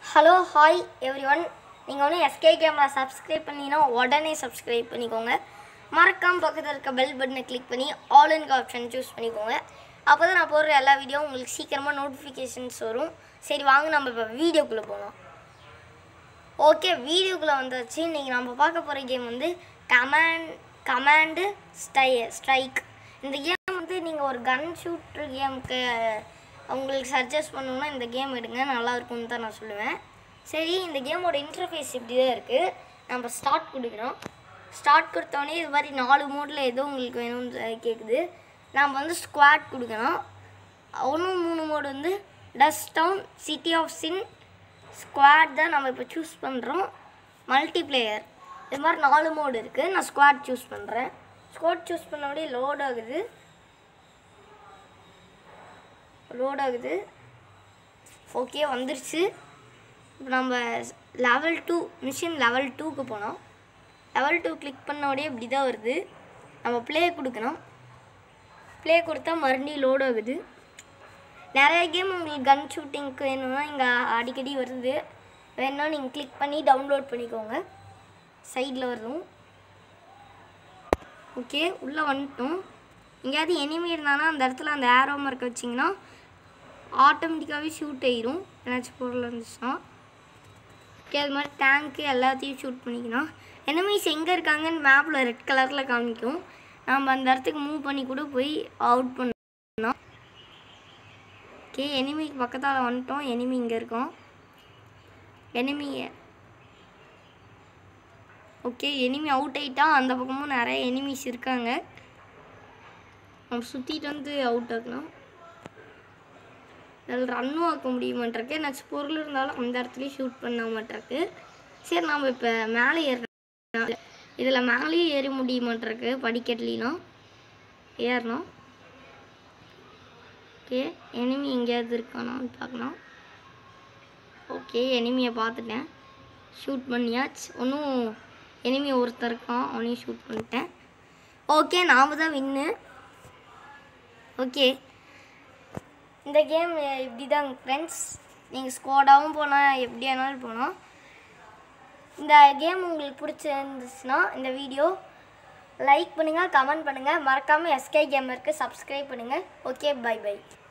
hello hi every one நீங்கள் ஒன்று SK camera subscribe பண்ணினா உடனே சப்ஸ்கிரைப் பண்ணிக்கோங்க மறக்காம பக்கத்தில் இருக்க பெல் பட்டனை கிளிக் பண்ணி ஆல் இன் ஆப்ஷன் சூஸ் பண்ணிக்கோங்க அப்போ தான் நான் போடுற எல்லா வீடியோவும் உங்களுக்கு சீக்கிரமாக நோட்டிஃபிகேஷன்ஸ் வரும் சரி வாங்க நம்ம இப்போ வீடியோக்குள்ளே போகலாம் ஓகே வீடியோக்குள்ளே வந்தாச்சு இன்றைக்கி நம்ம பார்க்க போகிற கேம் வந்து கமாண்ட் கமாண்டு ஸ்டை ஸ்ட்ரைக் இந்த கேம் வந்து நீங்கள் ஒரு கன் ஷூட்டர் கேமுக்கு உங்களுக்கு சஜஸ்ட் பண்ணணுன்னா இந்த கேம் எடுங்க நல்லா இருக்கும்னு தான் நான் சொல்லுவேன் சரி இந்த கேமோட இன்டர்ஃபேஸ் இப்படி தான் இருக்குது நம்ம ஸ்டார்ட் கொடுக்குறோம் ஸ்டார்ட் கொடுத்தோடனே இது மாதிரி நாலு மோடில் ஏதோ உங்களுக்கு வேணும்னு கேட்குது நாம் வந்து ஸ்குவாட் கொடுக்கணும் ஒன்றும் மூணு மோடு வந்து dust town city of sin squad தான் நம்ம இப்போ சூஸ் பண்ணுறோம் மல்டிப்ளேயர் இது மாதிரி நாலு மோடு இருக்குது நான் ஸ்குவாட் சூஸ் பண்ணுறேன் ஸ்குவாட் சூஸ் பண்ணபடியே லோட் ஆகுது லோட் ஆகுது ஓகே வந்துருச்சு இப்போ நம்ம லெவல் டூ மிஷின் லெவல் டூக்கு போனோம் லெவல் டூ கிளிக் பண்ணோடனே இப்படி தான் வருது நம்ம ப்ளே கொடுக்கணும் ப்ளே கொடுத்தா மறுபடியும் லோட் ஆகுது நிறைய கேம் உங்களுக்கு கன் ஷூட்டிங்க்கு வேணும்னா இங்கே அடிக்கடி வருது வேணும்னா நீங்கள் கிளிக் பண்ணி டவுன்லோட் பண்ணிக்கோங்க சைடில் வரும் ஓகே உள்ளே வந்துட்டோம் எங்கேயாவது எனிமி இருந்தானா அந்த இடத்துல அந்த ஏரோ மார்க் வச்சிங்கன்னா ஆட்டோமேட்டிக்காகவே ஷூட் ஆயிரும் ஏதாச்சும் பொருள் இருந்துச்சுன்னா ஓகே அது மாதிரி டேங்க்கு எல்லாத்தையும் ஷூட் பண்ணிக்கலாம் எனிமீஸ் எங்கே இருக்காங்கன்னு மேப்பில் ரெட் கலரில் காமிக்கும் நம்ம அந்த இடத்துக்கு மூவ் பண்ணி கூட போய் அவுட் பண்ணலாம் ஓகே எனிமிக்கு பக்கத்தால் வந்துட்டோம் எனிமி இங்கே இருக்கோம் எனிமி ஓகே எனிமி அவுட் ஆகிட்டா அந்த பக்கமும் நிறைய எனிமிஸ் இருக்காங்க நம்ம சுற்றிட்டு வந்து அவுட் ஆகலாம் அதில் ரன்னும் ஆக்க முடிய மாட்டிருக்கு ஏன்னாச்சும் பொருள் இருந்தாலும் அந்த இடத்துலையும் ஷூட் பண்ண மாட்டிருக்கு சரி நம்ம இப்போ மேலே ஏறணும் இதில் மேலேயும் ஏறி முடிய மாட்டிருக்கு படிக்கட்டுலாம் ஏறணும் ஓகே எனிமி எங்கேயாவது இருக்கானான்னு பார்க்கலாம் ஓகே எனிமியை பார்த்துட்டேன் ஷூட் பண்ணியாச்சு ஒன்றும் எனிமி ஒருத்தர் இருக்கான் அவனையும் ஷூட் பண்ணிட்டேன் ஓகே நாம் தான் வின்னு ஓகே இந்த கேம் இப்படி தான் ஃப்ரெண்ட்ஸ் நீங்கள் ஸ்குவாடாகவும் போகலாம் எப்படி வேணாலும் போகலாம் இந்த கேம் உங்களுக்கு பிடிச்சிருந்துச்சுன்னா இந்த வீடியோ லைக் பண்ணுங்கள் கமெண்ட் பண்ணுங்கள் மறக்காமல் எஸ்கே கேமருக்கு சப்ஸ்கிரைப் பண்ணுங்கள் ஓகே பை பை